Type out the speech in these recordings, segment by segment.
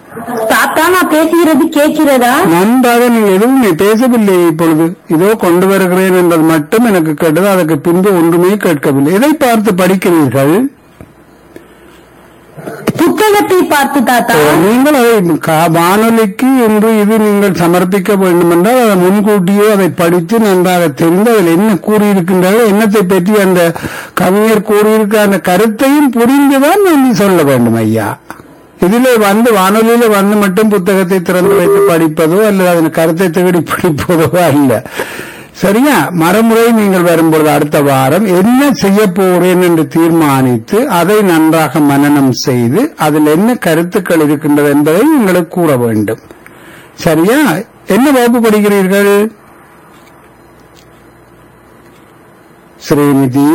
தாத்தா நான் பேசுகிறது கேட்கிறதா நன்றாக நீ எதுவுமே பேசவில்லை இப்பொழுது இதோ கொண்டு வருகிறேன் என்பது மட்டும் எனக்கு கேட்டது அதற்கு பின்பு ஒன்றுமே கேட்கவில்லை எதை பார்த்து படிக்கிறீர்கள் புத்தகத்தை பார்த்து தாத்தா நீங்கள் அதை கா- வானொலிக்கு என்று இது நீங்கள் சமர்ப்பிக்க வேண்டும் என்றால் அதை முன்கூட்டியே அதை படித்து நன்றாக தெரிந்து அதில் என்ன கூறியிருக்கின்றார்கள் என்னத்தை பற்றி அந்த கவிஞர் கூறியிருக்க அந்த கருத்தையும் புரிந்துதான் நீங்கள் சொல்ல வேண்டும் ஐயா இதிலே வந்து வானொலியில வந்து மட்டும் புத்தகத்தை திறந்து வைத்து படிப்பதோ அல்லது அதன் கருத்தை தேடி படிப்பதோ அல்ல சரியா மறுமுறை நீங்கள் வரும்பொழுது அடுத்த வாரம் என்ன செய்ய போகிறேன் என்று தீர்மானித்து அதை நன்றாக மனனம் செய்து அதில் என்ன கருத்துக்கள் இருக்கின்றது என்பதை உங்களுக்கு கூற வேண்டும் சரியா என்ன வகுப்பு படிக்கிறீர்கள் ஸ்ரீநிதி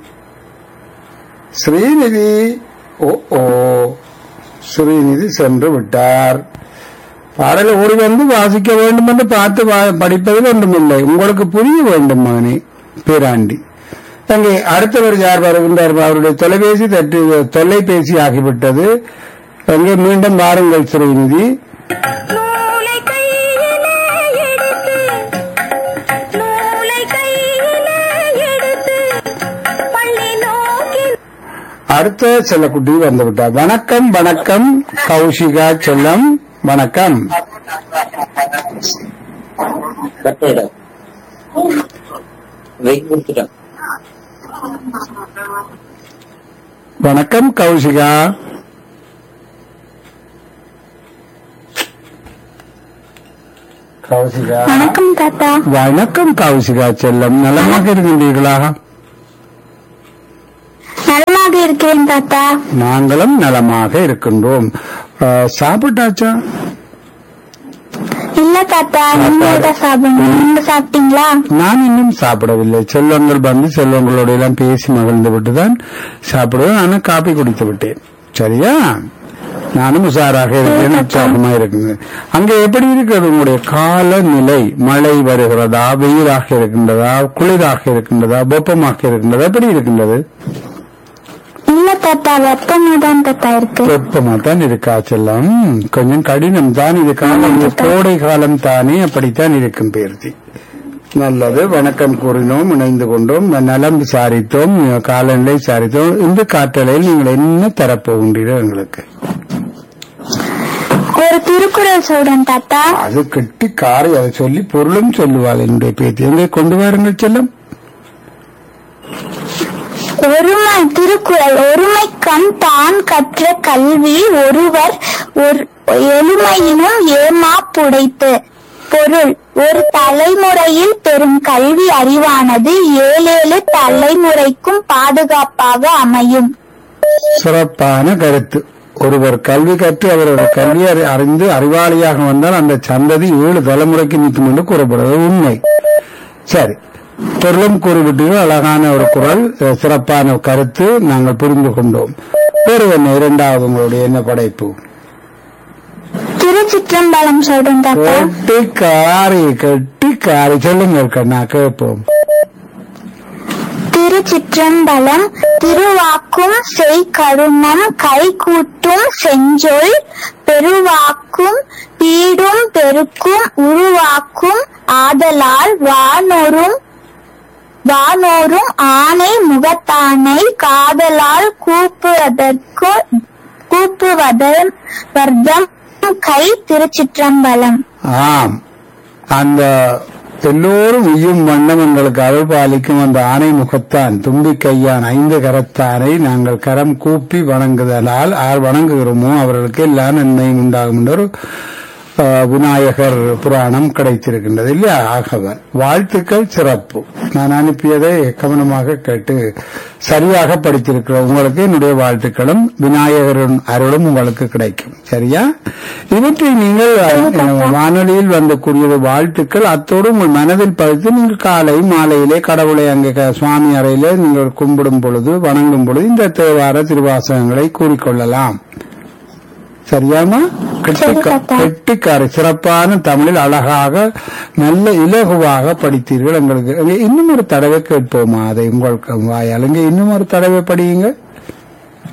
ஸ்ரீநிதி ஓ ஓ ஸ்ரீநிதி சென்று விட்டார் பாடலை ஓடி வந்து வாசிக்க வேண்டும் என்று பார்த்து வா- படிப்பதில் ஒன்றுமில்லை உங்களுக்கு புரிய வேண்டும் மகனே பேராண்டி அங்கே அடுத்தவர் யார் வருகின்றார் அவருடைய தொலைபேசி தட்டு தொலைபேசி ஆகிவிட்டது அங்கே மீண்டும் வாருங்கள் ஸ்ரீநிதி நூலை கையிலே எடுத்து நூலை கையிலே எடுத்து பள்ளி நோக்கி அடுத்த செல்லக்குட்டி வந்து விட்டார் வணக்கம் வணக்கம் கௌஷிகா செல்லம் வணக்கம் கட்டிடம் வெயிட் கொடுத்துட்டேன் வணக்கம் கௌஷிகா கௌஷிகா வணக்கம் தாத்தா வணக்கம் கௌஷிகா செல்லம் நலமாக இருக்கின்றீர்களா நலமாக இருக்கிறேன் தாத்தா நாங்களும் நலமாக இருக்கின்றோம் அஹ், சாப்பிட்டாச்சா இல்ல தாத்தா நீங்க தான் சாப்பிடணும் நீங்க சாப்பிட்டீங்களா நான் இன்னும் சாப்பிடவில்லை செல்வங்கள் வந்து செல்வங்களோட எல்லாம் பேசி மகிழ்ந்து விட்டுதான் சாப்பிடுவேன் ஆனா காப்பி குடித்து விட்டேன் சரியா நானும் உஷாராக இருக்கிறேன் உற்சாகமா இருக்கிறேன் அங்க எப்படி இருக்கிறது உங்களுடைய காலநிலை மழை வருகிறதா வெயிலாக இருக்கின்றதா குளிராக இருக்கின்றதா வெப்பமாக இருக்கின்றதா எப்படி இருக்கின்றது இல்ல தாத்தா வெப்பமா தான் தாத்தா இருக்கு வெப்பமா தான் இருக்கா செல்லம் கொஞ்சம் கடினம் தான் இது காலம் இது கோடை காலம் தானே அப்படித்தான் இருக்கும் பேர்த்தி நல்லது வணக்கம் கூறினோம் இணைந்து கொண்டோம் நலம் விசாரித்தோம் காலநிலை விசாரித்தோம் இந்த காற்றலையில் நீங்கள் என்ன தரப்போகின்றீர்கள் எங்களுக்கு ஒரு திருக்குறள் சொல்றேன் தாத்தா அது கெட்டி காரை அதை சொல்லி பொருளும் சொல்லுவாள் என்னுடைய பேத்தி எங்கே கொண்டு வாருங்கள் செல்லம் ஒருமை திருக்குறள் ஒருமை கண் தான் கற்ற கல்வி ஒருவர் ஒரு- எளிமையினும் ஏமா புடைத்து பொருள் ஒரு தலைமுறையில் பெறும் கல்வி அறிவானது ஏழேழு தலைமுறைக்கும் பாதுகாப்பாக அமையும் சிறப்பான கருத்து ஒருவர் கல்வி கற்று அவருடைய கல்வி அறி- அறிந்து அறிவாளியாக வந்தால் அந்த சந்ததி ஏழு தலைமுறைக்கு நிற்கும் என்று கூறப்படுவது உண்மை சரி பொருளும் கூறிவிட்டீர்கள் அழகான ஒரு குரல் அஹ், சிறப்பான கருத்து நாங்கள் புரிந்து கொண்டோம் வேறு என்ன இரண்டாவது உங்களுடைய என்ன படைப்பு திருச்சிற்றம்பலம் சொல்றேன் தாத்தா கெட்டி காரி கெட்டி காரி சொல்லுங்க கண்ணா கேட்போம் திருச்சிற்றம்பலம் திருவாக்கும் செய்கருமம் கைகூட்டும் செஞ்சொல் பெருவாக்கும் பீடும் பெருக்கும் உருவாக்கும் ஆதலால் வானோரும் வானோரும் ஆணை முகத்தானை காதலால் கூப்புவதற்கு கூப்புவதன் வர்க்கம் கை திருச்சிற்றம்பலம் ஆம் அந்த எல்லோரும் உய்யும் வண்ணம் எங்களுக்கு அருள் பாலிக்கும் அந்த ஆணை முகத்தான் தும்பி கையான் ஐந்து கரத்தானை நாங்கள் கரம் கூப்பி வணங்குதலால் யார் வணங்குகிறோமோ அவர்களுக்கு எல்லா நன்மையும் உண்டாகும் என்ற ஒரு அஹ், விநாயகர் புராணம் கிடைத்திருக்கின்றது இல்லையா ஆகவன் வாழ்த்துக்கள் சிறப்பு நான் அனுப்பியதை கவனமாக கேட்டு சரியாக படித்திருக்கிற உங்களுக்கு என்னுடைய வாழ்த்துக்களும் விநாயகரின் அருளும் உங்களுக்கு கிடைக்கும் சரியா இவற்றை நீங்கள் அஹ், வானொலியில் வந்து கூறியது வாழ்த்துக்கள் அத்தோடு உங்கள் மனதில் பதித்து நீங்கள் காலை மாலையிலே கடவுளை அங்கே க- சுவாமி அறையிலே நீங்கள் கும்பிடும் பொழுது வணங்கும் பொழுது இந்த தேவார திருவாசகங்களை கூறிக்கொள்ளலாம் சரியாமா தாத்தா. கெட்டிக்கார சிறப்பான தமிழில் அழகாக நல்ல இலகுவாக படித்தீர்கள் எங்களுக்கு இங்கே இன்னும் ஒரு தடவை கேட்போமா அதை உங்களுக்கு வாயால் இங்கே இன்னும் ஒரு தடவை படியுங்க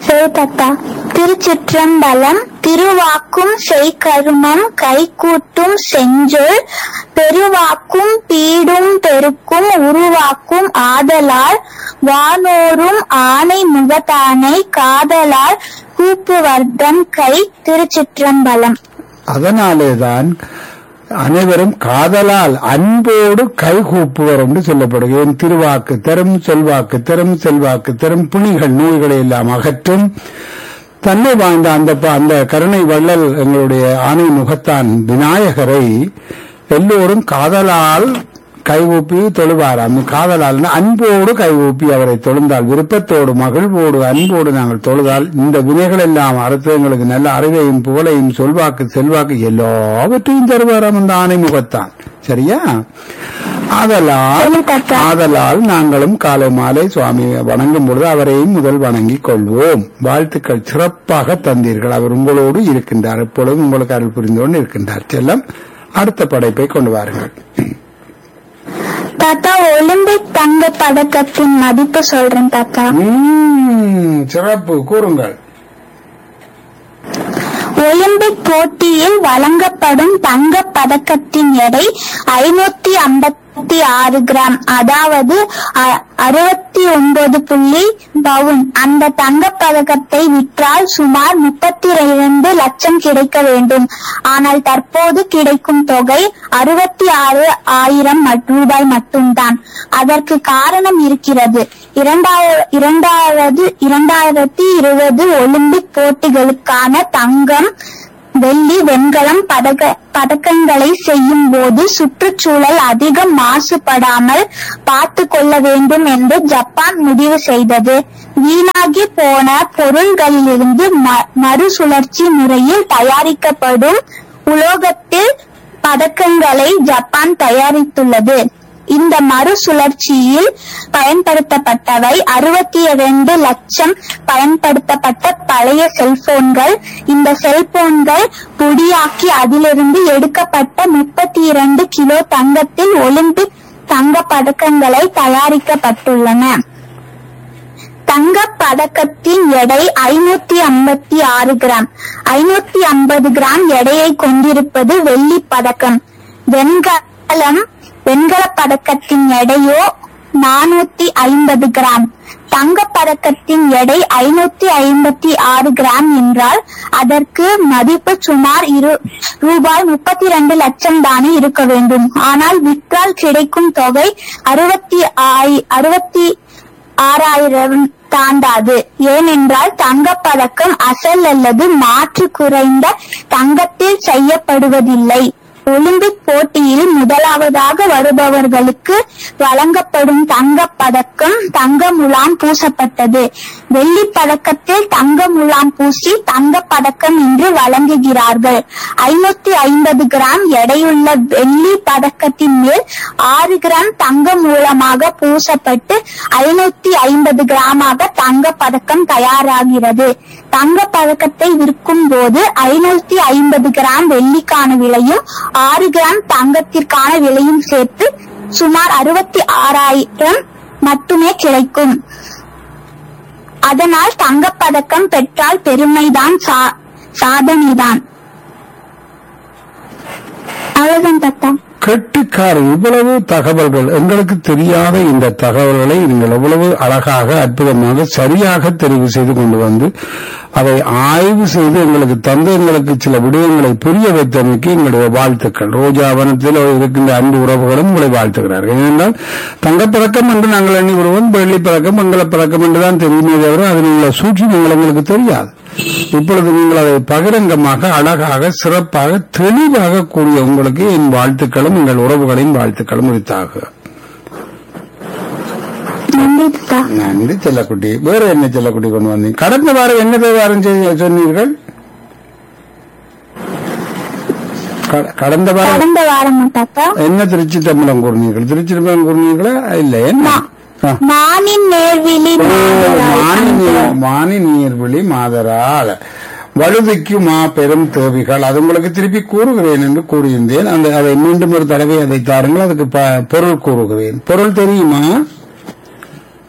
சரி தாத்தா திருச்சிற்றம்பலம் திருவாக்கும் செய்கருமம் கைகூட்டும் செஞ்சொல் பெருவாக்கும் பீடும் பெருக்கும் உருவாக்கும் ஆதலால் வானோரும் ஆணை முகத்தானை காதலால் கூப்புவர்தம் கை திருச்சிற்றம்பலம் அதனாலேதான் அனைவரும் காதலால் அன்போடு கைகூப்புவர் என்று சொல்லப்படுகிறது திருவாக்கு தரும் செல்வாக்கு தரும் செல்வாக்கு தரும் புனிகள் நோய்களை எல்லாம் அகற்றும் தன்னை வாழ்ந்த அந்த ப- அந்த கருணை வள்ளல் எங்களுடைய ஆணை முகத்தான் விநாயகரை எல்லோரும் காதலால் கைகூப்பி தொழுவாராம் காதலால் அன்போடு கைகூப்பி அவரை தொழுந்தால் விருப்பத்தோடு மகிழ்வோடு அன்போடு நாங்கள் தொழுதால் இந்த வினைகள் எல்லாம் அறுத்து எங்களுக்கு நல்ல அறிவையும் புகழையும் சொல்வாக்கு செல்வாக்கு எல்லாவற்றையும் தருவாராம் அந்த ஆணை முகத்தான் சரியா ஆதலால் சரி, தாத்தா. ஆதலால் நாங்களும் காலை மாலை சுவாமியை வணங்கும் பொழுது அவரையும் முதல் வணங்கிக் கொள்வோம் வாழ்த்துக்கள் சிறப்பாக தந்தீர்கள் அவர் உங்களோடு இருக்கின்றார் எப்பொழுதும் உங்களுக்கு அருள் புரிந்தோடு இருக்கின்றார் செல்லம் அடுத்த படைப்பை கொண்டு வாருங்கள் தாத்தா ஒலிம்பிக் தங்க பதக்கத்தின் மதிப்பு சொல்றேன் தாத்தா உம், சிறப்பு கூறுங்கள் ஒலிம்பிக் போட்டியில் வழங்கப்படும் தங்கப் பதக்கத்தின் எடை ஐநூத்தி ஐம்பத்தி ஆறு கிராம் அதாவது அறுபத்தி ஒன்பது புள்ளி பவுன் அந்த தங்கப் பதக்கத்தை விற்றால் சுமார் முப்பத்தி இரண்டு லட்சம் கிடைக்க வேண்டும் ஆனால் தற்போது கிடைக்கும் தொகை அறுபத்தி ஆறு ஆயிரம் மட்- ரூபாய் மட்டும்தான் அதற்கு காரணம் இருக்கிறது இரண்டாயிர- இரண்டாயிரது இரண்டாயிரத்தி இருபது ஒலிம்பிக் போட்டிகளுக்கான தங்கம் வெள்ளி வெண்கலம் பதக்க பதக்கங்களை செய்யும் போது சுற்றுச்சூழல் அதிகம் மாசுபடாமல் பார்த்து கொள்ள வேண்டும் என்று ஜப்பான் முடிவு செய்தது வீணாகி போன பொருள்களிலிருந்து ம- மறுசுழற்சி முறையில் தயாரிக்கப்படும் உலோகத்தில் பதக்கங்களை ஜப்பான் தயாரித்துள்ளது இந்த மறுசுழற்சியில் பயன்படுத்தப்பட்டவை அறுபத்தி இரண்டு லட்சம் பயன்படுத்தப்பட்ட பழைய செல்போன்கள் இந்த செல்போன்கள் பொடியாக்கி அதிலிருந்து எடுக்கப்பட்ட முப்பத்தி இரண்டு கிலோ தங்கத்தில் ஒலிம்பிக் தங்க பதக்கங்களை தயாரிக்கப்பட்டுள்ளன தங்கப் பதக்கத்தின் எடை ஐநூத்தி ஐம்பத்தி ஆறு கிராம் ஐநூத்தி ஐம்பது கிராம் எடையை கொண்டிருப்பது வெள்ளி பதக்கம் வெண்கலம் வெண்கலப் பதக்கத்தின் எடையோ நானூத்தி ஐம்பது கிராம் தங்கப் பதக்கத்தின் எடை ஐநூத்தி ஐம்பத்தி ஆறு கிராம் என்றால் அதற்கு மதிப்பு சுமார் இரு ரூபாய் முப்பத்தி இரண்டு லட்சம் தானே இருக்க வேண்டும் ஆனால் விற்றால் கிடைக்கும் தொகை அறுபத்தி ஆய் அறுபத்தி ஆறாயிரம் தாண்டாது ஏனென்றால் தங்கப்பதக்கம் அசல் அல்லது மாற்று குறைந்த தங்கத்தில் செய்யப்படுவதில்லை ஒலிம்பிக் போட்டியில் முதலாவதாக வருபவர்களுக்கு வழங்கப்படும் தங்கப் பதக்கம் தங்க முலாம் பூசப்பட்டது வெள்ளி பதக்கத்தில் தங்க முலாம் பூசி தங்கப் பதக்கம் என்று வழங்குகிறார்கள் ஐநூத்தி ஐம்பது கிராம் எடையுள்ள வெள்ளி பதக்கத்தின் மேல் ஆறு கிராம் தங்க மூலமாக பூசப்பட்டு ஐநூத்தி ஐம்பது கிராமாக தங்க பதக்கம் தயாராகிறது தங்க பதக்கத்தை விற்கும் போது ஐநூத்தி ஐம்பது கிராம் வெள்ளிக்கான விலையும் ஆறு கிராம் தங்கத்திற்கான விலையும் சேர்த்து சுமார் அறுபத்தி ஆறாயிரம் மட்டுமே கிடைக்கும் அதனால் தங்கப்பதக்கம் பெற்றால் பெருமைதான் சா- சாதனைதான் அவ்வளவுதான் தாத்தா கெட்டிக்கார இவ்வளவு தகவல்கள் எங்களுக்கு தெரியாத இந்த தகவல்களை நீங்கள் எவ்வளவு அழகாக அற்புதமாக சரியாக தெரிவு செய்து கொண்டு வந்து அதை ஆய்வு செய்து எங்களுக்கு தந்து எங்களுக்கு சில விடயங்களை புரிய வைத்தமைக்கு எங்களுடைய வாழ்த்துக்கள் ரோஜா வனத்தில் இருக்கின்ற அன்பு உறவுகளும் உங்களை வாழ்த்துகிறார்கள் ஏனென்றால் தங்கப்பதக்கம் என்று நாங்கள் எண்ணி வருவோம் வெள்ளி பதக்கம் மங்களப் பதக்கம் என்றுதான் தெரியுமே தவிர அதில் உள்ள சூட்சுமங்கள் எங்களுக்கு தெரியாது இப்பொழுது நீங்கள் அதை பகிரங்கமாக அழகாக சிறப்பாக தெளிவாக கூறிய உங்களுக்கு என் வாழ்த்துக்களும் எங்கள் உறவுகளின் வாழ்த்துக்களும் உரித்தாக நன்றி தாத்தா நன்றி செல்லக்குட்டி வேற என்ன செல்லக்குட்டி கொண்டு வந்தீங்க கடந்த வாரம் என்ன விவகாரம் செய்ய சொன்னீர்கள் க- கடந்த வாரம் கடந்த வாரமா தாத்தா என்ன திருச்சி தமிழம் கூறினீர்கள் திருச்சி தமிழம் கூறினீர்களா இல்ல என்ன ஆ. மானின் நேர்விழி ஓ, மாதராய் மானி நீர் மானி நீர்விழி மாதரால் வலுதிக்கு மா பெரும் தேவிகள் அது உங்களுக்கு திருப்பி கூறுகிறேன் என்று கூறியிருந்தேன் அந்த அதை மீண்டும் ஒரு தடவை அதை தாருங்கள் அதுக்கு ப- பொருள் கூறுகிறேன் பொருள் தெரியுமா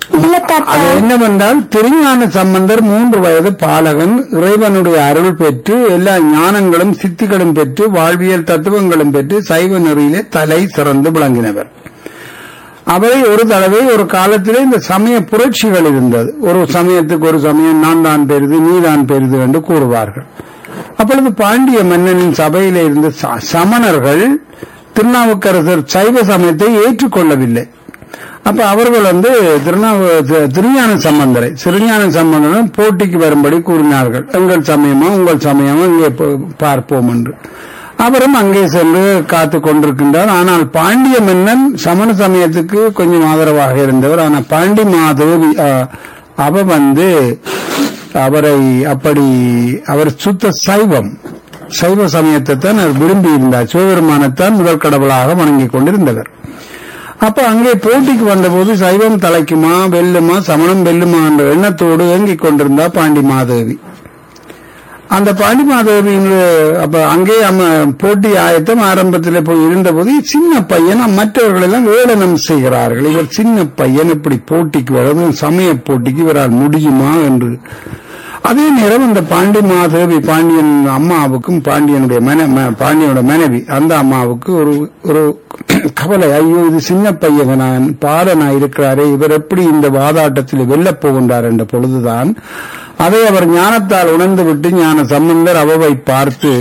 இல்ல தாத்தா அது என்னவென்றால் திருஞான சம்பந்தர் மூன்று வயது பாலகன் இறைவனுடைய அருள் பெற்று எல்லா ஞானங்களும் சித்திகளும் பெற்று வாழ்வியல் தத்துவங்களும் பெற்று சைவ நெறியிலே தலை சிறந்து விளங்கினவர் அவரை ஒரு தடவை ஒரு காலத்திலே இந்த சமய புரட்சிகள் இருந்தது ஒரு சமயத்துக்கு ஒரு சமயம் நான் தான் பெரிது நீ தான் பெரிது என்று கூறுவார்கள் அப்பொழுது பாண்டிய மன்னனின் சபையிலே இருந்த ச- சமணர்கள் திருநாவுக்கரசர் சைவ சமயத்தை ஏற்றுக்கொள்ளவில்லை அப்ப அவர்கள் வந்து திருநாவு தி- திருஞான சம்பந்தரை திருஞான சம்பந்தரும் போட்டிக்கு வரும்படி கூறினார்கள் எங்கள் சமயமா உங்கள் சமயமா இங்கே போ- பார்ப்போம் என்று அவரும் அங்கே சென்று காத்து கொண்டிருக்கின்றார் ஆனால் பாண்டிய மன்னன் சமண சமயத்துக்கு கொஞ்சம் ஆதரவாக இருந்தவர் ஆனால் பாண்டி மாதேவி ஆ, அவ வந்து அவரை அப்படி அவர் சுத்த சைவம் சைவ சமயத்தை தான் அவர் விரும்பி இருந்தார் சிவபெருமானைத்தான் முதல் கடவுளாக வணங்கிக் கொண்டிருந்தவர் அப்ப அங்கே போட்டிக்கு வந்தபோது சைவம் தலைக்குமா வெல்லுமா சமணம் வெல்லுமா என்ற எண்ணத்தோடு ஏங்கிக் கொண்டிருந்தா பாண்டி மாதேவி அந்த பாண்டி மாதேவியின் அப்ப அங்கே அம்ம போட்டி ஆயத்தம் ஆரம்பத்தில் போய் இருந்தபோது சின்ன பையன் மற்றவர்கள் எல்லாம் ஏளனம் செய்கிறார்கள் இவர் சின்ன பையன் இப்படி போட்டிக்கு வரும் சமய போட்டிக்கு இவரால் முடியுமா என்று அதே நேரம் அந்த பாண்டி மாதேவி பாண்டியன் அம்மாவுக்கும் பாண்டியனுடைய மன ம- பாண்டியனோட மனைவி அந்த அம்மாவுக்கு ஒரு ஒரு கவலை ஐயோ இது சின்ன பையன் நான் பாலனா இருக்கிறாரே இவர் எப்படி இந்த வாதாட்டத்தில் வெல்லப் போகின்றார் என்ற பொழுதுதான் அதை அவர் ஞானத்தால் உணர்ந்து விட்டு ஞான சம்பந்தர் அவவை பார்த்து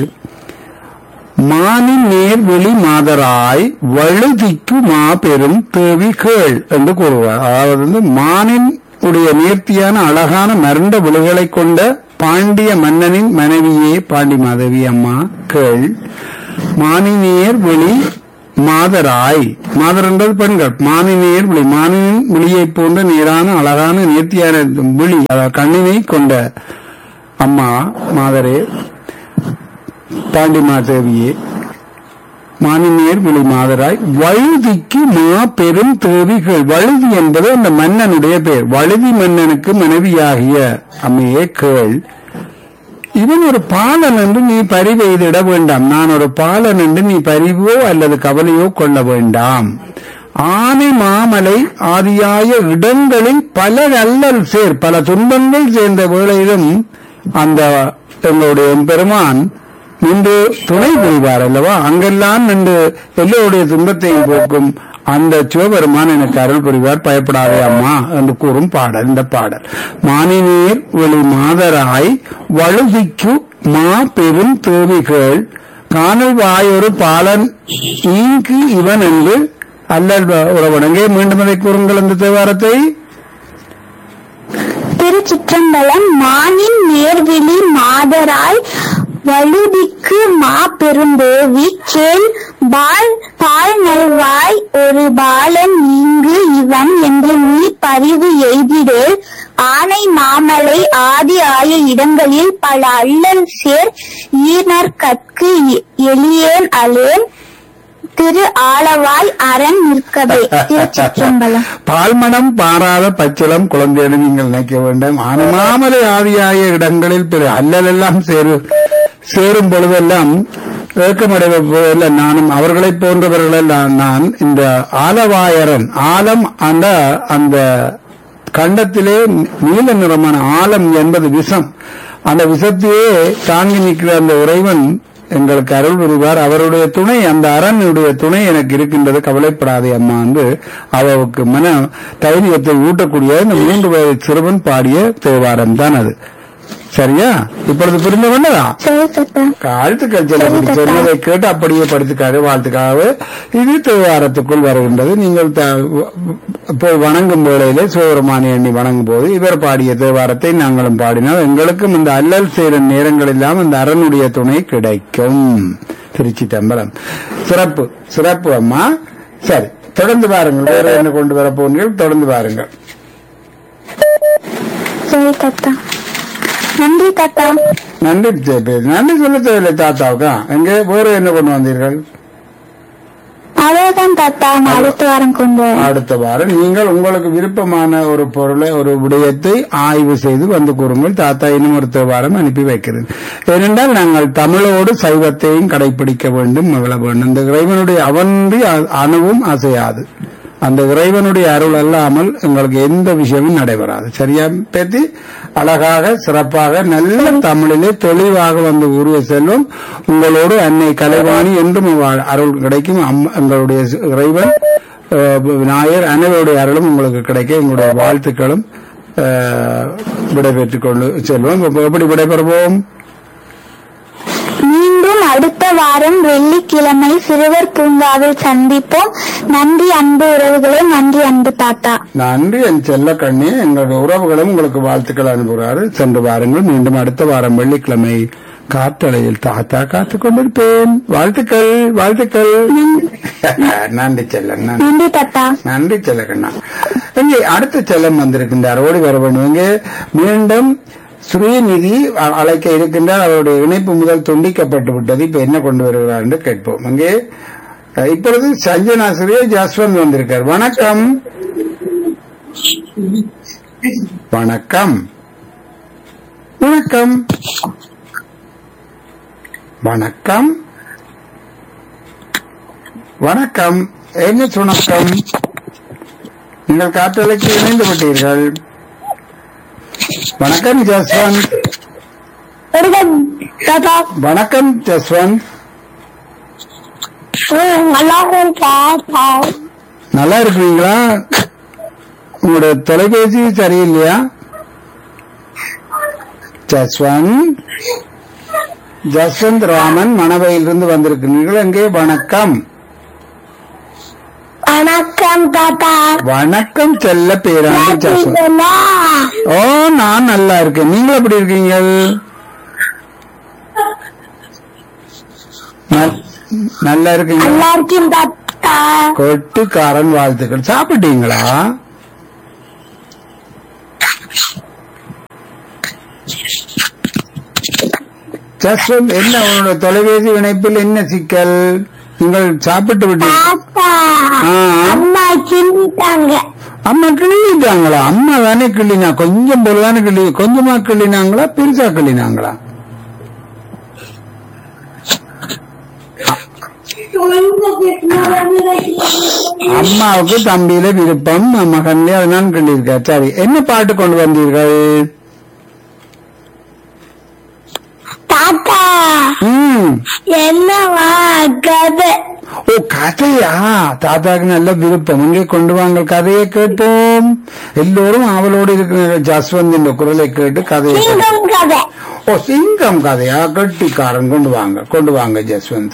மானின் நேர் வெளி மாதராய் வழுதிக்கு மா பெரும் தேவி கேள் என்று கூறுவார் அதாவது வந்து மானின் உடைய நேர்த்தியான அழகான மருண்ட விழுகளை கொண்ட பாண்டிய மன்னனின் மனைவியே பாண்டி மாதவி அம்மா கேள் மானினேர் வெளி மாதராய் மாதர் என்பது பெண்கள் மானினேர் விழி மானின் விழியை போன்ற நேரான அழகான நேர்த்தியான விழி அதாவது கண்ணினை கொண்ட அம்மா மாதரே பாண்டி மாதேவியே மானினியர் விழி மாதராய் வழுதிக்கு மா பெரும் தேவிகள் வழுதி என்பது அந்த மன்னனுடைய பெயர் வழுதி மன்னனுக்கு மனைவியாகிய அம்மையே கேள் இவன் ஒரு பாலன் என்று நீ பரிவெய்திட வேண்டாம் நான் ஒரு பாலன் என்று நீ பரிவோ அல்லது கவலையோ கொள்ள வேண்டாம் ஆனை மாமலை ஆதியாய இடங்களில் பல அல்லல் சேர் பல துன்பங்கள் சேர்ந்த வேளையிலும் அந்த எங்களுடைய பெருமான் நின்று துணை புரிவார் அல்லவா அங்கெல்லாம் நின்று எல்லோருடைய துன்பத்தையும் போக்கும் அந்த சிவபெருமான் எனக்கு அருள் புரிவார் பயப்படாதே அம்மா என்று கூறும் பாடல் இந்த பாடல் மானினீர் வெளி மாதராய் வழுதிக்கு மா பெரும் தேவிகள் காணல் வாயொரு பாலன் ஈங்கு இவன் என்று அல்லல் உறவனங்கே மீண்டும் அதை கூறுங்கள் அந்த தேவாரத்தை திருச்சிற்றம்பலம் மானின் நேர்விழி மாதராய் வழுதிக்கு மா பெருந்தேவி கேள் பால் பால் நல்வாய் ஒரு பாலன் இங்கு இவன் என்று நீ பரிவு எய்திடேல் ஆனை மாமலை ஆதி ஆய இடங்களில் பல அல்லல் சேர் ஈனர் கற்கு எ- எளியேன் அலேன் திரு ஆளவாய் அரண் நிற்கவே திருச்சிற்றம்பலம் பால்மணம் பாராத பச்சிலம் குழந்தைன்னு நீங்கள் நினைக்க வேண்டும் அனுமாமலை ஆதியாய இடங்களில் பிற அல்லலெல்லாம் சேரு சேரும் பொழுதெல்லாம் ஏக்கமடைவதில்லை நானும் அவர்களைப் போன்றவர்களெல்லாம் நான் இந்த ஆலவாயரன் ஆலம் அந்த அந்த கண்டத்திலே நீல நிறமான ஆலம் என்பது விஷம் அந்த விஷத்தையே தாங்கி நிற்கிற அந்த இறைவன் எங்களுக்கு அருள் புரிவார் அவருடைய துணை அந்த அரணுடைய துணை எனக்கு இருக்கின்றது கவலைப்படாதே அம்மா என்று அவருக்கு மன தைரியத்தை ஊட்டக்கூடிய இந்த மூன்று வயது சிறுவன் பாடிய தேவாரம் தான் அது சரியா இப்பொழுது புரிந்து கொண்டதா சரி தாத்தா வாழ்த்துக்கள் செல்லப்படி சொன்னதை கேட்டு அப்படியே படித்துக்காரு வாழ்த்துக்காக இது தேவாரத்துக்குள் வருகின்றது நீங்கள் த- போய் வணங்கும் வேளையிலே சிவபெருமானை எண்ணி வணங்கும் போது இவர் பாடிய தேவாரத்தை நாங்களும் பாடினால் எங்களுக்கும் இந்த அல்லல் செய்யும் நேரங்களெல்லாம் இந்த அரணுடைய துணை கிடைக்கும் திருச்சி தம்பலம் சிறப்பு சிறப்பு அம்மா சரி தொடர்ந்து பாருங்கள் வேற என்ன கொண்டு வர போகிறீர்கள் தொடர்ந்து பாருங்கள் சரி தாத்தா நன்றி தாத்தா நன்றி தே- நன்றி சொல்ல தேவையில்லை தாத்தாவுக்கா எங்கே வேற என்ன கொண்டு வந்தீர்கள் அவ்வளவுதான் தாத்தா நான் அடுத்த வாரம் கொண்டு வரேன். அடுத்த வாரம் நீங்கள் உங்களுக்கு விருப்பமான ஒரு பொருளை ஒரு விடயத்தை ஆய்வு செய்து வந்து கூறுங்கள் தாத்தா இன்னும் ஒரு வாரம் அனுப்பி வைக்கிறேன் ஏனென்றால் நாங்கள் தமிழோடு சைவத்தையும் கடைபிடிக்க வேண்டும் மகிழ வேண்டும் இந்த இறைவனுடைய அவன்றி அ- அணுவும் அசையாது அந்த இறைவனுடைய அருள் அல்லாமல் எங்களுக்கு எந்த விஷயமும் நடைபெறாது சரியா பேத்தி அழகாக சிறப்பாக நல்ல தமிழிலே தெளிவாக வந்து உருவ செல்வம் உங்களோடு அன்னை கலைவாணி என்றும் வா- அருள் கிடைக்கும் அம்- எங்களுடைய இறைவன் அஹ், விநாயகர் அனைவருடைய அருளும் உங்களுக்கு கிடைக்க எங்களுடைய வாழ்த்துக்களும் அஹ், விடைபெற்றுக் கொண்டு செல்வோம் இப்ப எப்படி விடைபெறுவோம் மீண்டும் அடுத்த வாரம் வெள்ளிக்கிழமை சிறுவர் பூங்காவில் சந்திப்போம் நன்றி அன்பு உறவுகளே நன்றி அன்பு தாத்தா நன்றி என் செல்ல கண்ணே எங்களுடைய உறவுகளும் உங்களுக்கு வாழ்த்துக்கள் அனுப்புகிறாரு சென்று வாருங்கள் மீண்டும் அடுத்த வாரம் வெள்ளிக்கிழமை காற்றலையில் தாத்தா காத்துக் கொண்டிருப்பேன் வாழ்த்துக்கள் வாழ்த்துக்கள் நன்றி செல்லம் நன்றி நன்றி தாத்தா நன்றி செல்லக்கண்ணா இங்கே அடுத்த செல்லம் வந்திருக்கின்றார் ஓடி வர வேண்டும் இங்கே மீண்டும் ஸ்ரீநிதி அ- அழைக்க இருக்கின்றார் அவருடைய இணைப்பு முதல் துண்டிக்கப்பட்டு விட்டது இப்ப என்ன கொண்டு வருகிறார் என்று கேட்போம் இங்கே அஹ், இப்பொழுது சஞ்சனாசிரியர் ஜஸ்வந்த் வந்திருக்கார் வணக்கம் வணக்கம் வணக்கம் வணக்கம் வணக்கம் என்ன சுணக்கம் நீங்கள் காற்றலைக்கு இணைந்து விட்டீர்கள் வணக்கம் ஜஸ்வந்த் தாத்தா வணக்கம் ஜஸ்வந்த் நல்லா தாத்தா நல்லா இருக்கிறீங்களா உங்களுடைய தொலைபேசி சரியில்லையா ஜஸ்வந்த் ஜஸ்வந்த் ராமன் மணவையிலிருந்து வந்திருக்கிறீர்கள் எங்கே வணக்கம் வணக்கம் தாத்தா வணக்கம் செல்ல பேராண்டி ஜஸ்வந்த் ஓ நான் நல்லா இருக்கேன் நீங்க எப்படி இருக்கீங்க நல்- நல்லா இருக்கீங்க நல்லா இருக்கேன் தாத்தா கொட்டுக்காரன் வாழ்த்துக்கள் சாப்பிட்டீங்களா ஜஸ்வந்த் என்ன உன்னோட தொலைபேசி இணைப்பில் என்ன சிக்கல் நீங்கள் சாப்பிட்டு விட்டீங்க தாத்தா ஆ. அம்மா கிண்டிட்டாங்க அம்மா கிள்ளிட்டாங்களா அம்மா தானே கிள்ளினா கொஞ்சம் போல தானே கிள்ளி கொஞ்சமா கிள்ளினாங்களா பெருசா கிள்ளினாங்களா அம்மாவுக்கு தம்பியில விருப்பம் மகன்ல அதனால கிள்ளியிருக்கார் சரி என்ன பாட்டு கொண்டு வந்தீர்கள் தாத்தா ம் என்னவா கதை ஓ கதையா தாத்தாக்கு நல்ல விருப்பம் இங்கே கொண்டு வாங்க கதையை கேட்போம் எல்லோரும் அவளோடு இருக்கிற ஜஸ்வந்தின் குரலை கேட்டு கதையை கேட்போம். சிங்கம் கதை ஓ சிங்கம் கதையா கட்டிக்காரன் கொண்டு வாங்க கொண்டு வாங்க ஜஸ்வந்த்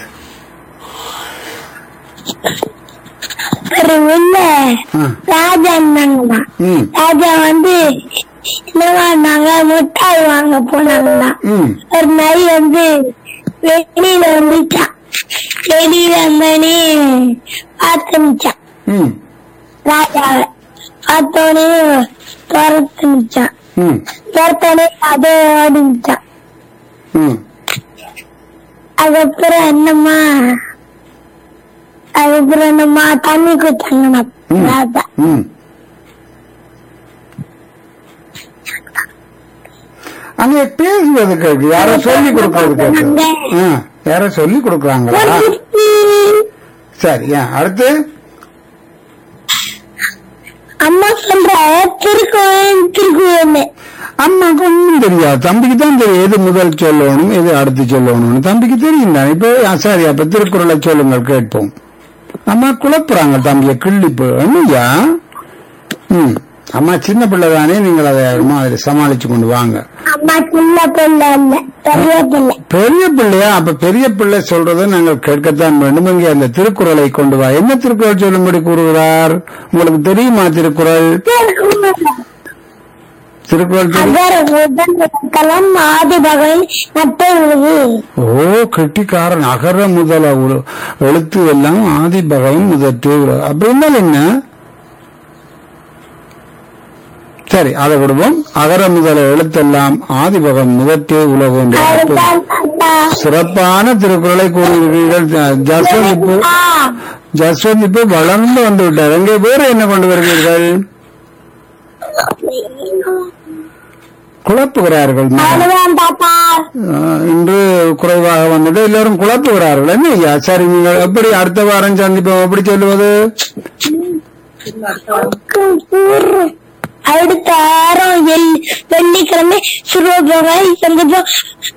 ஒரு உள்ள ஆ. ராஜா இருந்தாங்கம்மா ம் ராஜா வந்து என்னவா நாங்க முட்டாய் வாங்க போனாங்கண்ணா ம் ஒரு நாய் வந்து வெளியில வந்துச்சான் வெளியில வந்தோடனே பார்த்துச்சான் ம் ராஜாவை பார்த்தோடனே துரத்துச்சான் ம் துரத்தோடனே அது ஓடிச்சான் ம் அதுக்கப்புறம் என்னம்மா அதுக்கப்புறம் என்னம்மா தண்ணி குத்தாங்கண்ணா ம். ராஜா ம் அங்க பேசுவது கேக்கு யாரோ சொல்லி கொடுக்கறது கேக்கு ஆ, யாரோ சொல்லி கொடுக்கறாங்களா சரி ஆ, அடுத்து அம்மா சொல்ற திருக்குவன் திருக்குவன்னு அம்மாக்கு ஒன்றும் தெரியாது தம்பிக்கு தான் தெரியும் எது முதல் சொல்லணும் எது அடுத்து சொல்லணும்னு தம்பிக்கு தெரியும் தான் இப்போ ஆ, சரி அப்ப திருக்குறளை சொல்லுங்கள் கேட்போம் அம்மா குழப்புறாங்க தம்பியை கிள்ளிப்பு என்னய்யா ம் அம்மா சின்ன பிள்ளை தானே நீங்கள் அதை மாதிரி சமாளிச்சு கொண்டு வாங்க அம்மா சின்ன பிள்ளை இல்ல பெரிய பிள்ளை பெரிய பிள்ளையா அப்ப பெரிய பிள்ளை சொல்றதை நாங்கள் கேட்கத்தான் வேண்டும் இங்கே அந்த திருக்குறளை கொண்டு வா என்ன திருக்குறள் சொல்லும்படி கூறுகிறார் உங்களுக்கு தெரியுமா திருக்குறள் திருக்குறள் தெரியும் அகர முதல் ஆதி பகவன் நட்டை உலகு ஓ கெட்டிக்காரன் அகர முதல உரு- எழுத்து எல்லாம் ஆதி பகவன் முதற்றே உரு- அப்படின்னா என்ன சரி அதை விடுவோம் அகர முதல எழுத்தெல்லாம் ஆதி பகவன் முதற்றே உலகம் என்ற அற்புத- அதுதான் தாத்தா. சிறப்பான திருக்குறளை கூறுகிறீர்கள் ஜ- ஜஸ்வந்த் இப்போ ஆ, ஜஸ்வந்த் இப்போ வளர்ந்து வந்து விட்டார் அங்கே வேற என்ன கொண்டு வருவீர்கள் குழப்புகிறார்கள் அவ்வளவுதான் தாத்தா ஆஹ், இன்று குறைவாக வந்தது எல்லாரும் குழப்புகிறார்கள் என்ன ஐயா சரி நீங்கள் எப்படி அடுத்த வாரம் சந்திப்போம் எப்படி சொல்லுவது அடுத்த வாரம் எல்- வெள்ளிக்கிழமை சிறுவகை சங்கஜம்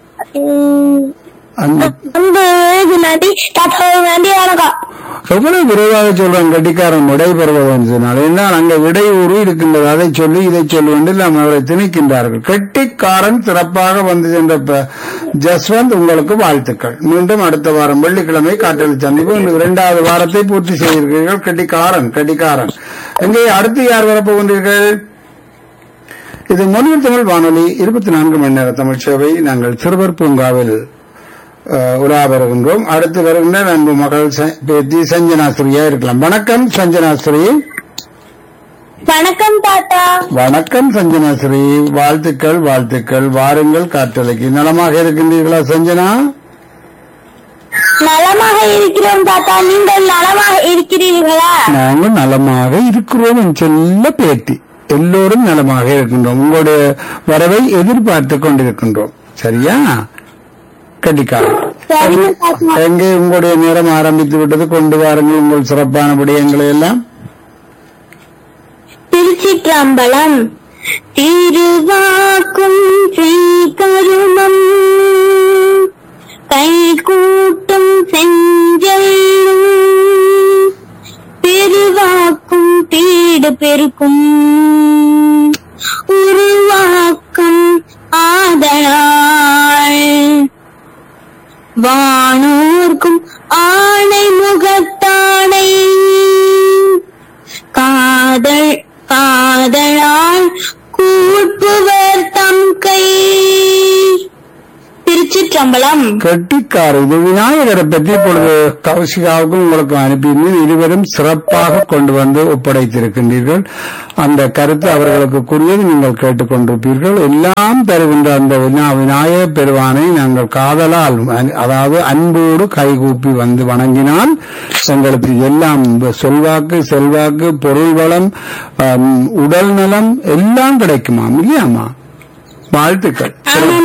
அந்த வந்து இது நன்றி தாத்தா நன்றி வணக்கம் எவ்வளவு விரைவாக சொல்றேன் கட்டிக்காரன் விடை பெறுவதன் சொன்னால் என்ன அங்க விடை ஊறு இருக்கின்றது அதை சொல்லி இதை சொல்லி என்று நாம் அவரை திணிக்கின்றார்கள் கெட்டிக்காரன் சிறப்பாக வந்து சென்ற ப- ஜஸ்வந்த் உங்களுக்கு வாழ்த்துக்கள் மீண்டும் அடுத்த வாரம் வெள்ளிக்கிழமை காற்றல் சந்திப்பு இந்த இரண்டாவது வாரத்தை பூர்த்தி செய்திருக்கிறீர்கள் கெட்டிக்காரன் கெட்டிக்காரன் எங்கே அடுத்து யார் வரப்போகின்றீர்கள் இது மொழியில் தமிழ் வானொலி இருபத்தி நான்கு மணி நேர தமிழ் சேவை நாங்கள் சிறுவர் பூங்காவில் அஹ், உலா வருகின்றோம் அடுத்து வருகின்ற அன்பு மகள் ச- பேத்தி சஞ்சனாஸ்திரியா இருக்கலாம் வணக்கம் சஞ்சனாஸ்திரி வணக்கம் தாத்தா வணக்கம் சஞ்சனாஸ்திரி வாழ்த்துக்கள் வாழ்த்துக்கள் வாருங்கள் காற்றலைக்கு நலமாக இருக்கின்றீர்களா சஞ்சனா நலமாக இருக்கிறோம் தாத்தா நீங்கள் நலமாக இருக்கிறீர்களா நாங்கள் நலமாக இருக்கிறோம் என் செல்ல பேட்டி எல்லோரும் நலமாக இருக்கின்றோம் உங்களுடைய வரவை எதிர்பார்த்து கொண்டிருக்கின்றோம் சரியா கண்டிக்காரம் சரிங்க தாத்தா எங்கே உங்களுடைய நேரம் ஆரம்பித்து விட்டது கொண்டு வாருங்கள் உங்கள் சிறப்பான விடயங்களை எல்லாம் திருச்சிற்றம்பலம் திருவாக்கும் ஸ்ரீகருமம் கைகூட்டும் செஞ்செல்லும் பெருவாக்கும் பீடு பெருக்கும் உருவாக்கம் ஆதலாள் வானோர்க்கும் ஆணை முகத்தானை காதல் காதலால் கூட்புவர் தம் கை திருச்சிற்றம்பலம் கட்டிக்கார் இது விநாயகரை பற்றி இப்பொழுது கௌசிகாவுக்கும் உங்களுக்கு அனுப்பியிருந்தேன் இருவரும் சிறப்பாக கொண்டு வந்து ஒப்படைத்திருக்கின்றீர்கள் அந்த கருத்து அவர்களுக்கு கூறியது நீங்கள் கேட்டுக்கொண்டிருப்பீர்கள் எல்லாம் தருகின்ற அந்த வினா- விநாயக பெருவானை நாங்கள் காதலால் அன்- அதாவது அன்போடு கைகூப்பி வந்து வணங்கினால் எங்களுக்கு எல்லாம் சொல்வாக்கு செல்வாக்கு பொருள் வளம் ஆம், உடல் நலம் எல்லாம் கிடைக்குமா இல்லையாமா வாழ்த்துக்கள் ஆமாம்